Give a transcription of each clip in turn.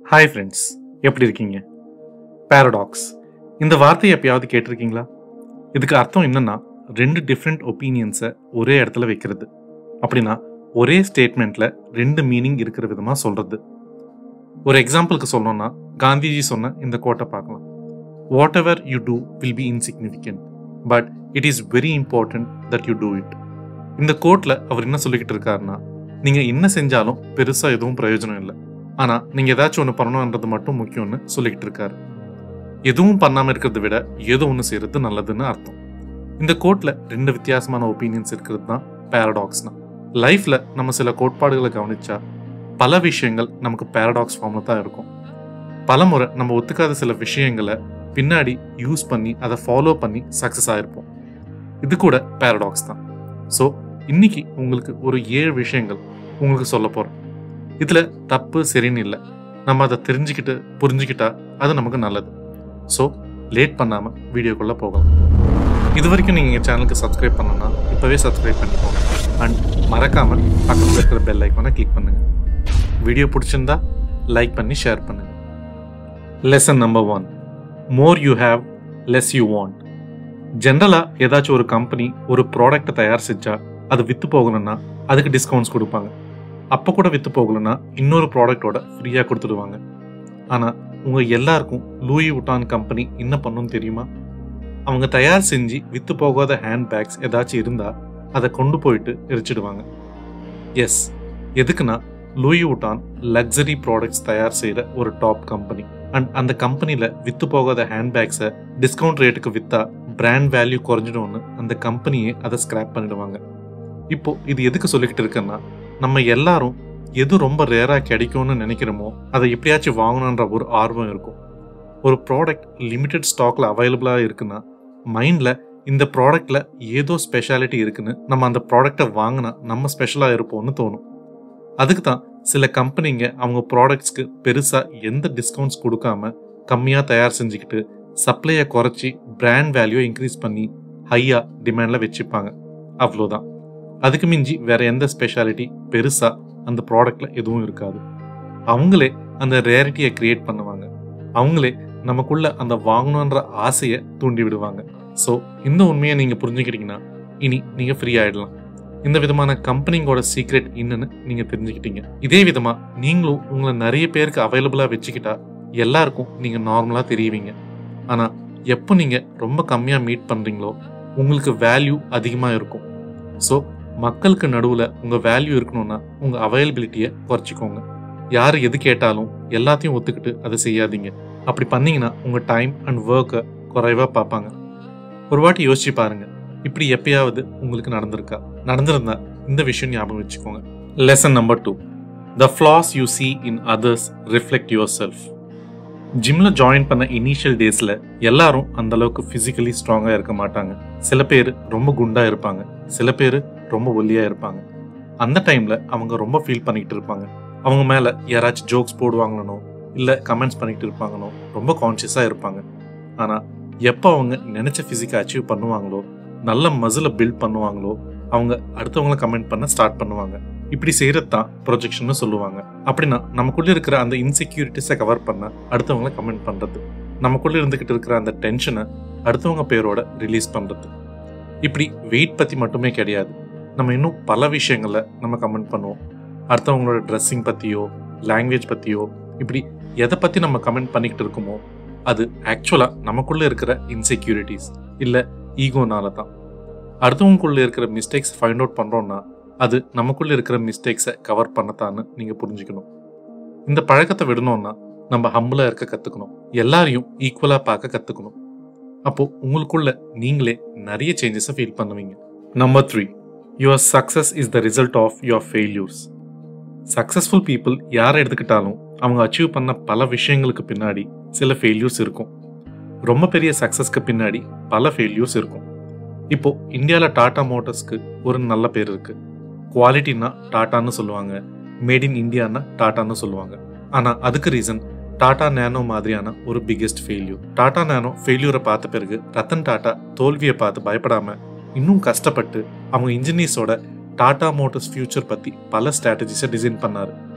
hi friends எப்படி இருக்கீங்க paradox இந்த வார்த்தையை எப்பயாவது கேட்டிருக்கீங்களா இதுக்கு அர்த்தம் என்னன்னா ரெண்டு டிஃப்ரெண்ட் ஒப்பீனியன்ஸை ஒரே இடத்துல வைக்கிறது அப்படின்னா ஒரே ஸ்டேட்மெண்ட்ல ரெண்டு மீனிங் இருக்கிற விதமாக சொல்றது ஒரு எக்ஸாம்பிளுக்கு சொல்லணும்னா காந்திஜி சொன்ன இந்த கோட்டை பார்க்கலாம் whatever you do will be insignificant but it is very important that you do it இந்த கோட்டில் அவர் என்ன சொல்லிக்கிட்டு இருக்காருன்னா நீங்கள் என்ன செஞ்சாலும் பெருசாக எதுவும் பிரயோஜனம் இல்லை ஆனால் நீங்கள் ஏதாச்சும் ஒன்று பண்ணணுன்றது மட்டும் முக்கியம்னு சொல்லிக்கிட்டு இருக்காரு எதுவும் பண்ணாமல் இருக்கிறத விட ஏதோ ஒன்று செய்கிறது நல்லதுன்னு அர்த்தம் இந்த கோட்டில் ரெண்டு வித்தியாசமான ஒப்பீனியன்ஸ் இருக்கிறது தான் பேரடாக்ஸ்னா லைஃப்பில் நம்ம சில கோட்பாடுகளை கவனிச்சா பல விஷயங்கள் நமக்கு பேரடாக்ஸ் ஃபார்மில் தான் இருக்கும் பல முறை நம்ம ஒத்துக்காத சில விஷயங்களை பின்னாடி யூஸ் பண்ணி அதை ஃபாலோ பண்ணி சக்ஸஸ் ஆகிருப்போம் இது கூட பேரடாக்ஸ் தான் ஸோ இன்னைக்கு உங்களுக்கு ஒரு ஏழு விஷயங்கள் உங்களுக்கு சொல்ல போகிறேன் இதில் தப்பு சரின்னு இல்லை நம்ம அதை தெரிஞ்சுக்கிட்டு புரிஞ்சுக்கிட்டா அது நமக்கு நல்லது ஸோ லேட் பண்ணாமல் வீடியோக்குள்ளே போகலாம் இது வரைக்கும் நீங்கள் எங்கள் சேனலுக்கு சப்ஸ்கிரைப் பண்ணணும்னா இப்போவே சப்ஸ்கிரைப் பண்ணிக்கோங்க அண்ட் மறக்காமல் பக்கத்தில் இருக்கிற பெல் ஐக்கானை கிளிக் பண்ணுங்கள் வீடியோ பிடிச்சிருந்தா லைக் பண்ணி ஷேர் பண்ணுங்கள் lesson number one more you have less you want ஜென்ரலாக ஏதாச்சும் ஒரு கம்பெனி ஒரு ப்ராடக்ட்டை தயார் செஞ்சா அது விற்று போகணும்னா அதுக்கு டிஸ்கவுண்ட்ஸ் கொடுப்பாங்க அப்போ கூட விற்று போகலன்னா இன்னொரு ப்ராடக்டோட ஃப்ரீயாக கொடுத்துடுவாங்க ஆனால் உங்கள் எல்லாருக்கும் லூயி உட்டான் கம்பெனி என்ன பண்ணுன்னு தெரியுமா அவங்க தயார் செஞ்சு விற்று போகாத ஹேண்ட் பேக்ஸ் ஏதாச்சும் இருந்தால் அதை கொண்டு போயிட்டு எரிச்சிடுவாங்க எஸ் எதுக்குன்னா லூயி உட்டான் லக்ஸரி ப்ராடக்ட்ஸ் தயார் செய்கிற ஒரு டாப் கம்பெனி அண்ட் அந்த கம்பெனியில் விற்று போகாத ஹேண்ட் பேக்ஸை டிஸ்கவுண்ட் ரேட்டுக்கு விற்றா பிராண்ட் வேல்யூ குறைஞ்சிடும்னு அந்த கம்பெனியே அதை ஸ்கிராப் பண்ணிடுவாங்க இப்போ இது எதுக்கு சொல்லிக்கிட்டு இருக்கேன்னா நம்ம எல்லாரும் எது ரொம்ப ரேராக கிடைக்கும்னு நினைக்கிறோமோ அதை எப்படியாச்சும் வாங்கணுன்ற ஒரு ஆர்வம் இருக்கும் ஒரு ப்ராடக்ட் லிமிட்டெட் ஸ்டாக்ல அவைலபிளாக இருக்குன்னா மைண்டில் இந்த ப்ராடக்ட்ல ஏதோ ஸ்பெஷாலிட்டி இருக்குன்னு நம்ம அந்த ப்ராடக்டை வாங்கினா நம்ம ஸ்பெஷலாக இருப்போம்னு தோணும் அதுக்கு தான் சில கம்பெனிங்க அவங்க ப்ராடக்ட்ஸ்க்கு பெருசாக எந்த டிஸ்கவுண்ட்ஸ் கொடுக்காம கம்மியாக தயார் செஞ்சுக்கிட்டு சப்ளையை குறைச்சி பிராண்ட் வேல்யூ இன்க்ரீஸ் பண்ணி ஹையாக டிமாண்டில் வச்சுப்பாங்க அவ்வளோதான் அதுக்கு மிஞ்சி வேற எந்த ஸ்பெஷாலிட்டி பெருசா அந்த ப்ராடக்ட்ல எதுவும் இருக்காது அவங்களே அந்த ரேரிட்டியை கிரியேட் பண்ணுவாங்க அவங்களே நமக்குள்ள அந்த வாங்கணுன்ற ஆசையை தூண்டி விடுவாங்க ஸோ இந்த உண்மையை நீங்க புரிஞ்சுக்கிட்டீங்கன்னா இனி நீங்க ஃப்ரீ ஆயிடலாம் இந்த விதமான கம்பெனிங்களோட சீக்ரெட் என்னன்னு நீங்க தெரிஞ்சுக்கிட்டீங்க இதே விதமா நீங்களும் உங்களை நிறைய பேருக்கு அவைலபிளா வச்சுக்கிட்டா எல்லாருக்கும் நீங்க நார்மலா தெரியுவீங்க ஆனா எப்போ நீங்க ரொம்ப கம்மியா மீட் பண்றீங்களோ உங்களுக்கு வேல்யூ அதிகமா இருக்கும் ஸோ மக்களுக்கு நடுவில் உங்கள் வேல்யூ இருக்கணும்னா உங்கள் அவைலபிலிட்டியை குறைச்சிக்கோங்க யார் எது கேட்டாலும் எல்லாத்தையும் ஒத்துக்கிட்டு அதை செய்யாதீங்க அப்படி பண்ணீங்கன்னா உங்கள் டைம் அண்ட் ஒர்க்கை குறைவாக பார்ப்பாங்க ஒரு வாட்டி யோசிச்சு பாருங்க இப்படி எப்பயாவது உங்களுக்கு நடந்திருக்கா நடந்திருந்தா இந்த விஷயம் ஞாபகம் வச்சுக்கோங்க lesson number two the flaws you see in others reflect yourself ஜிம்மில் ஜாயின் பண்ண இனிஷியல் டேஸில் எல்லாரும் அந்த அளவுக்கு ஃபிசிக்கலி ஸ்ட்ராங்காக இருக்க மாட்டாங்க சில பேர் ரொம்ப குண்டாக இருப்பாங்க சில பேர் ரொம்ப ஒல்லியாக இருப்பாங்க அந்த டைமில் அவங்க ரொம்ப ஃபீல் பண்ணிக்கிட்டு இருப்பாங்க அவங்க மேலே யாராச்சும் ஜோக்ஸ் போடுவாங்களோ இல்லை கமெண்ட்ஸ் பண்ணிக்கிட்டு இருப்பாங்களோ ரொம்ப கான்ஷியஸாக இருப்பாங்க ஆனால் எப்போ அவங்க நினச்ச ஃபிசிக்கை அச்சீவ் பண்ணுவாங்களோ நல்ல மசிலை பில்ட் பண்ணுவாங்களோ அவங்க அடுத்தவங்கள கமெண்ட் பண்ண ஸ்டார்ட் பண்ணுவாங்க இப்படி செய்கிறது தான் ப்ரொஜெக்ஷன் சொல்லுவாங்க அப்படின்னா நமக்குள்ள இருக்கிற அந்த இன்செக்யூரிட்டிஸை கவர் பண்ண அடுத்தவங்கள கமெண்ட் பண்ணுறது நமக்குள்ள இருந்துகிட்டு இருக்கிற அந்த டென்ஷனை அடுத்தவங்க பேரோட ரிலீஸ் பண்ணுறது இப்படி வெயிட் பற்றி மட்டுமே கிடையாது நம்ம இன்னும் பல விஷயங்களில் நம்ம கமெண்ட் பண்ணுவோம் அடுத்தவங்களோட ட்ரெஸ்ஸிங் பற்றியோ லாங்குவேஜ் பற்றியோ இப்படி எதை பற்றி நம்ம கமெண்ட் பண்ணிக்கிட்டு இருக்கோமோ அது ஆக்சுவலாக நமக்குள்ளே இருக்கிற இன்செக்யூரிட்டிஸ் இல்லை ஈகோனால தான் அடுத்தவங்களுக்குள்ளே இருக்கிற மிஸ்டேக்ஸ் ஃபைண்ட் அவுட் பண்ணுறோன்னா அது நமக்குள்ளே இருக்கிற மிஸ்டேக்ஸை கவர் பண்ணத்தான்னு நீங்கள் புரிஞ்சுக்கணும் இந்த பழக்கத்தை விடணும்னா நம்ம ஹம்பிளாக இருக்க கற்றுக்கணும் எல்லாரையும் ஈக்குவலாக பார்க்க கற்றுக்கணும் அப்போ உங்களுக்குள்ள நீங்களே நிறைய சேஞ்சஸை ஃபீல் பண்ணுவீங்க number three your success is the result of your failures successful people யாரை எடுத்துக்கிட்டாலும் அவங்க அச்சீவ் பண்ண பல விஷயங்களுக்கு பின்னாடி சில ஃபெயில்யூர்ஸ் இருக்கும் ரொம்ப பெரிய சக்ஸஸ்க்கு பின்னாடி பல ஃபெயில்யூர்ஸ் இருக்கும் இப்போ இந்தியாவில் டாடா மோட்டர்ஸ்க்கு ஒரு நல்ல பேர் இருக்கு குவாலிட்டினா டாட்டான்னு சொல்லுவாங்க மேட் இன் இந்தியானா டாட்டான்னு சொல்லுவாங்க ஆனால் அதுக்கு ரீசன் டாடா நேனோ மாதிரியான ஒரு பிக்கெஸ்ட் ஃபெயில்யூர் டாடா நேனோ ஃபெயில்யூரை பார்த்த பிறகு ரத்தன் டாடா தோல்வியை பார்த்து பயப்படாம இன்னும் கஷ்டப்பட்டு அவங்க இன்ஜினியர்ஸோட டாடா மோட்டர்ஸ் ஃபியூச்சர் பற்றி பல ஸ்ட்ராட்டஜிஸை டிசைன் பண்ணாரு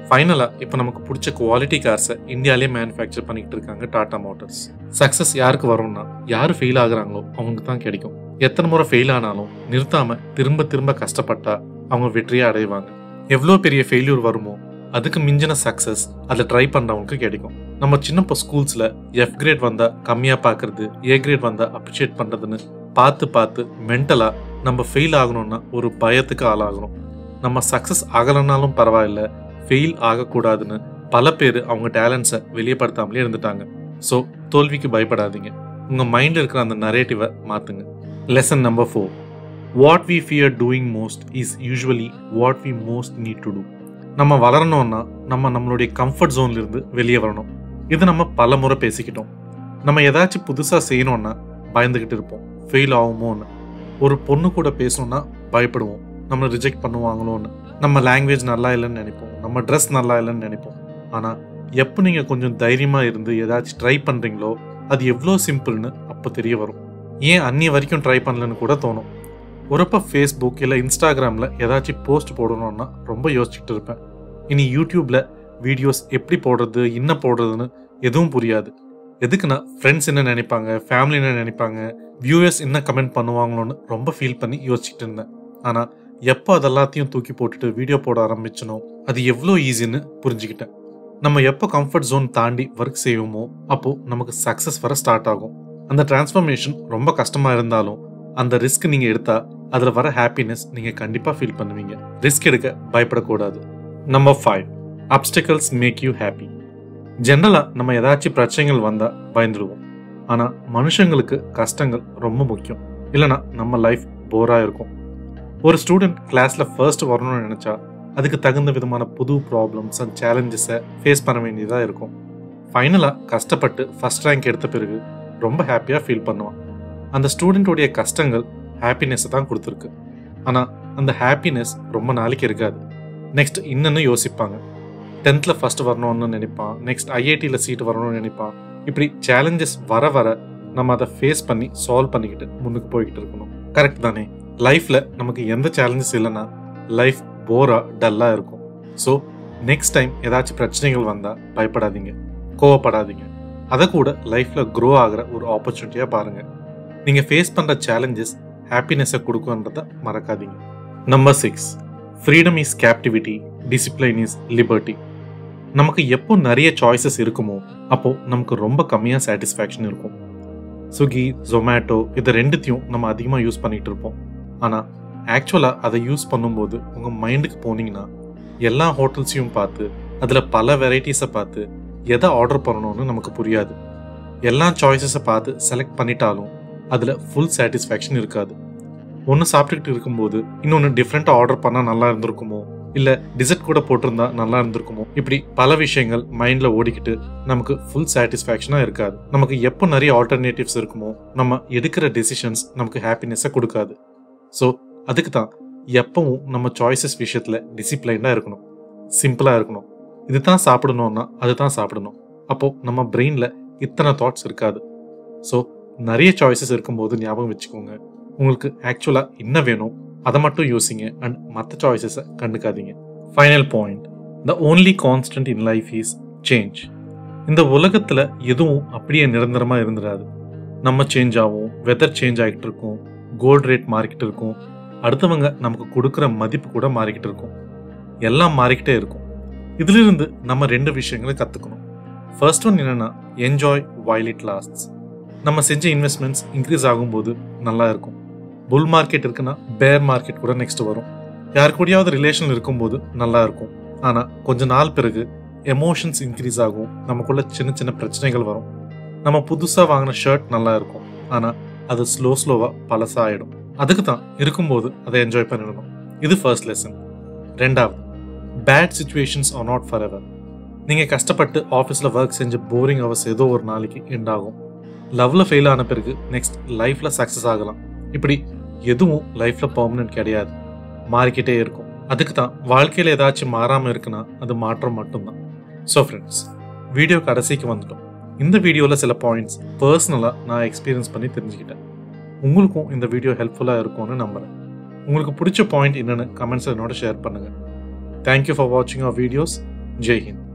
ஃபைனலாக இப்போ நமக்கு பிடிச்ச குவாலிட்டி கார்ஸை இந்தியாலே மேனுஃபேக்சர் பண்ணிக்கிட்டு இருக்காங்க டாடா மோட்டார்ஸ் சக்ஸஸ் யாருக்கு வரும்னா யார் ஃபெயில் ஆகுறாங்களோ அவங்களுக்கு தான் கிடைக்கும் எத்தனை முறை ஃபெயில் ஆனாலும் நிறுத்தாம திரும்ப திரும்ப கஷ்டப்பட்டா அவங்க வெற்றியை அடைவாங்க எவ்வளோ பெரிய ஃபெயில்யூர் வருமோ அதுக்கு மிஞ்சின சக்ஸஸ் அதில் ட்ரை பண்ணுறவங்களுக்கு கிடைக்கும் நம்ம சின்னப்போ ஸ்கூல்ஸில் எஃப் கிரேட் வந்தால் கம்மியாக பார்க்கறது ஏ கிரேட் வந்தால் அப்ரிஷியேட் பண்ணுறதுன்னு பார்த்து பார்த்து மென்டலாக நம்ம ஃபெயில் ஆகணும்னா ஒரு பயத்துக்கு ஆளாகணும் நம்ம சக்ஸஸ் ஆகலைனாலும் பரவாயில்ல ஃபெயில் ஆகக்கூடாதுன்னு பல பேர் அவங்க டேலண்ட்ஸை வெளியப்படுத்தாமலே இருந்துட்டாங்க ஸோ தோல்விக்கு பயப்படாதீங்க உங்கள் மைண்டில் இருக்கிற அந்த நரேட்டிவை மாற்றுங்க lesson number four what we fear doing most is usually what we most need to do நம்ம வளரணும்னா நம்ம நம்மளுடைய கம்ஃபர்ட் ஜோன்லேருந்து வெளியே வரணும் இது நம்ம பல முறை பேசிக்கிட்டோம் நம்ம ஏதாச்சும் புதுசாக செய்யணும்னா பயந்துக்கிட்டு இருப்போம் ஃபெயில் ஆகுமோன்னு ஒரு பொண்ணு கூட பேசணும்னா பயப்படுவோம் நம்மளை ரிஜெக்ட் பண்ணுவாங்களோன்னு நம்ம லாங்குவேஜ் நல்லா இல்லைன்னு நினைப்போம் நம்ம ட்ரெஸ் நல்லா இல்லைன்னு நினைப்போம் ஆனால் எப்போ நீங்கள் கொஞ்சம் தைரியமாக இருந்து ஏதாச்சும் ட்ரை பண்ணுறீங்களோ அது எவ்வளோ சிம்பிள்னு அப்போ தெரிய வரும் ஏன் அந்நிய வரைக்கும் ட்ரை பண்ணலன்னு கூட தோணும் ஒருப்ப ஃபேஸ்புக் இல்லை இன்ஸ்டாகிராமில் ஏதாச்சும் போஸ்ட் போடணும்னா ரொம்ப யோசிச்சுட்டு இருப்பேன் இனி யூடியூப்பில் வீடியோஸ் எப்படி போடுறது என்ன போடுறதுன்னு எதுவும் புரியாது எதுக்குன்னா ஃப்ரெண்ட்ஸ் என்ன நினைப்பாங்க ஃபேமிலி என்ன நினைப்பாங்க வியூவர்ஸ் என்ன கமெண்ட் பண்ணுவாங்களோன்னு ரொம்ப ஃபீல் பண்ணி யோசிச்சுட்டு இருந்தேன் ஆனால் எப்போ அதெல்லாத்தையும் தூக்கி போட்டுட்டு வீடியோ போட ஆரம்பிச்சனோ அது எவ்வளோ ஈஸின்னு புரிஞ்சுக்கிட்டேன் நம்ம எப்போ கம்ஃபர்ட் ஜோன் தாண்டி ஒர்க் செய்வோமோ அப்போது நமக்கு சக்ஸஸ் வர ஸ்டார்ட் ஆகும் அந்த டிரான்ஸ்ஃபர்மேஷன் ரொம்ப கஷ்டமாக இருந்தாலும் அந்த ரிஸ்க் நீங்கள் எடுத்தா அதில் வர ஹாப்பினஸ் நீங்கள் கண்டிப்பாக ஃபீல் பண்ணுவீங்க ரிஸ்க் எடுக்க பயப்படக்கூடாது number five obstacles make you happy ஜென்ரலாக நம்ம ஏதாச்சும் பிரச்சனைகள் வந்தால் பயந்துடுவோம் ஆனால் மனுஷங்களுக்கு கஷ்டங்கள் ரொம்ப முக்கியம் இல்லைனா நம்ம லைஃப் போராக இருக்கும் ஒரு ஸ்டூடெண்ட் கிளாஸில் ஃபர்ஸ்ட் வரணும்னு நினச்சா அதுக்கு தகுந்த விதமான புது ப்ராப்ளம்ஸ் அண்ட் சேலஞ்சஸை ஃபேஸ் பண்ண வேண்டியதாக இருக்கும் ஃபைனலாக கஷ்டப்பட்டு ஃபர்ஸ்ட் ரேங்க் எடுத்த பிறகு ரொம்ப ஹாப்பியாக ஃபீல் பண்ணுவான் அந்த ஸ்டூடெண்ட்டோடைய கஷ்டங்கள் ஹாப்பினஸ்ஸை தான் கொடுத்துருக்கு ஆனால் அந்த ஹாப்பினஸ் ரொம்ப நாளைக்கு இருக்காது நெக்ஸ்ட் இன்னும் யோசிப்பாங்க டென்த்தில் ஃபர்ஸ்ட் வரணும்னு நினைப்பான் நெக்ஸ்ட் ஐஐடியில் சீட் வரணும்னு நினைப்பான் இப்படி சேலஞ்சஸ் வர வர நம்ம அதை ஃபேஸ் பண்ணி சால்வ் பண்ணிக்கிட்டு முன்னுக்கு போய்கிட்டு இருக்கணும் கரெக்ட் தானே லைஃப்பில் நமக்கு எந்த சேலஞ்சஸ் இல்லைன்னா லைஃப் போராக டல்லாக இருக்கும் ஸோ நெக்ஸ்ட் டைம் ஏதாச்சும் பிரச்சனைகள் வந்தால் பயப்படாதீங்க கோவப்படாதீங்க அதை கூட லைஃப்பில் க்ரோ ஆகிற ஒரு ஆப்பர்ச்சுனிட்டியாக பாருங்கள் நீங்கள் ஃபேஸ் பண்ணுற சேலஞ்சஸ் ஹாப்பினஸை கொடுக்குன்றதை மறக்காதீங்க number six freedom is captivity discipline is liberty நமக்கு எப்போ நிறைய சாய்ஸஸ் இருக்குமோ அப்போ நமக்கு ரொம்ப கம்மியாக சாட்டிஸ்ஃபேக்ஷன் இருக்கும் ஸ்விக்கி ஜொமேட்டோ இதை ரெண்டுத்தையும் நம்ம அதிகமாக யூஸ் பண்ணிகிட்டு இருப்போம் ஆனால் ஆக்சுவலாக அதை யூஸ் பண்ணும்போது உங்கள் மைண்டுக்கு போனீங்கன்னா எல்லா ஹோட்டல்ஸையும் பார்த்து அதில் பல வெரைட்டிஸை பார்த்து எதை ஆர்டர் பண்ணணும்னு நமக்கு புரியாது எல்லா சாய்ஸஸை பார்த்து செலக்ட் பண்ணிட்டாலும் அதில் ஃபுல் சாட்டிஸ்ஃபேக்ஷன் இருக்காது ஒன்று சாப்பிட்டுக்கிட்டு இருக்கும்போது இன்னொன்று டிஃப்ரெண்ட்டாக ஆர்டர் பண்ணால் நல்லா இருந்திருக்குமோ இல்லை டிசர்ட் கூட போட்டிருந்தா நல்லா இருந்திருக்குமோ இப்படி பல விஷயங்கள் மைண்டில் ஓடிக்கிட்டு நமக்கு ஃபுல் சாட்டிஸ்ஃபேக்ஷனாக இருக்காது நமக்கு எப்போ நிறைய ஆல்டர்னேட்டிவ்ஸ் இருக்குமோ நம்ம எடுக்கிற டெசிஷன்ஸ் நமக்கு ஹாப்பினஸை கொடுக்காது ஸோ அதுக்கு தான் எப்பவும் நம்ம சாய்ஸஸ் விஷயத்தில் டிசிப்ளைண்டாக இருக்கணும் சிம்பிளாக இருக்கணும் இது தான் சாப்பிடணும்னா அது தான் சாப்பிடணும் அப்போது நம்ம பிரெயினில் இத்தனை தாட்ஸ் இருக்காது ஸோ நிறைய சாய்ஸஸ் இருக்கும்போது ஞாபகம் வச்சுக்கோங்க உங்களுக்கு ஆக்சுவலாக என்ன வேணும் அதை மட்டும் யோசிங்க அண்ட் மற்ற சாய்ஸஸை கண்டுக்காதீங்க final point the only constant in life is change இந்த உலகத்தில் எதுவும் அப்படியே நிரந்தரமாக இருந்துடாது நம்ம சேஞ்ச் ஆகும் வெதர் சேஞ்ச் ஆகிட்டு இருக்கும் கோல்டு ரேட் மாறிக்கிட்டு இருக்கும் அடுத்தவங்க நமக்கு கொடுக்குற மதிப்பு கூட மாறிக்கிட்டு இருக்கும் எல்லாம் மாறிக்கிட்டே இருக்கும் இதிலிருந்து நம்ம ரெண்டு விஷயங்களை கற்றுக்கணும் ஃபர்ஸ்ட் ஒன் என்னென்னா என்ஜாய் வைல் இட் லாஸ்ட்ஸ் நம்ம செஞ்ச இன்வெஸ்ட்மெண்ட்ஸ் இன்க்ரீஸ் ஆகும்போது நல்லா இருக்கும் புல் மார்க்கெட் இருக்குன்னா பேர் மார்க்கெட் கூட நெக்ஸ்ட் வரும் யார் கூடயாவது ரிலேஷன் இருக்கும்போது நல்லா இருக்கும் ஆனால் கொஞ்ச நாள் பிறகு எமோஷன்ஸ் இன்க்ரீஸ் ஆகும் நமக்குள்ள சின்ன சின்ன பிரச்சனைகள் வரும் நம்ம புதுசாக வாங்கின ஷர்ட் நல்லா இருக்கும் ஆனால் அது ஸ்லோ ஸ்லோவாக பழசாயிடும் அதுக்கு தான் இருக்கும்போது அதை என்ஜாய் பண்ணிடணும் இது ஃபர்ஸ்ட் லெசன் ரெண்டாவது bad situations are not forever நீங்கள் கஷ்டப்பட்டு ஆஃபீஸில் ஒர்க் செஞ்சு போரிங் ஹவர்ஸ் ஏதோ ஒரு நாளைக்கு எண்ட் ஆகும் லவ்வில் ஃபெயில் ஆன பிறகு நெக்ஸ்ட் லைஃப்பில் சக்ஸஸ் ஆகலாம் இப்படி எதுவும் லைஃப்பில் பர்மனெண்ட் கிடையாது மாறிக்கிட்டே இருக்கும் அதுக்கு தான் வாழ்க்கையில் ஏதாச்சும் மாறாமல் இருக்குன்னா அது மாற்றம் மட்டும்தான் ஸோ ஃப்ரெண்ட்ஸ் வீடியோ கடைசிக்கு வந்துட்டோம் இந்த வீடியோவில் சில பாயிண்ட்ஸ் பர்சனலாக நான் எக்ஸ்பீரியன்ஸ் பண்ணி தெரிஞ்சுக்கிட்டேன் உங்களுக்கும் இந்த வீடியோ ஹெல்ப்ஃபுல்லாக இருக்கும்னு நம்புகிறேன் உங்களுக்கு பிடிச்ச பாயிண்ட் என்னென்னு கமெண்ட்ஸில் என்னோட ஷேர் பண்ணுங்கள் தேங்க்யூ ஃபார் வாட்சிங் அவர் வீடியோஸ் ஜெய் ஹிந்த்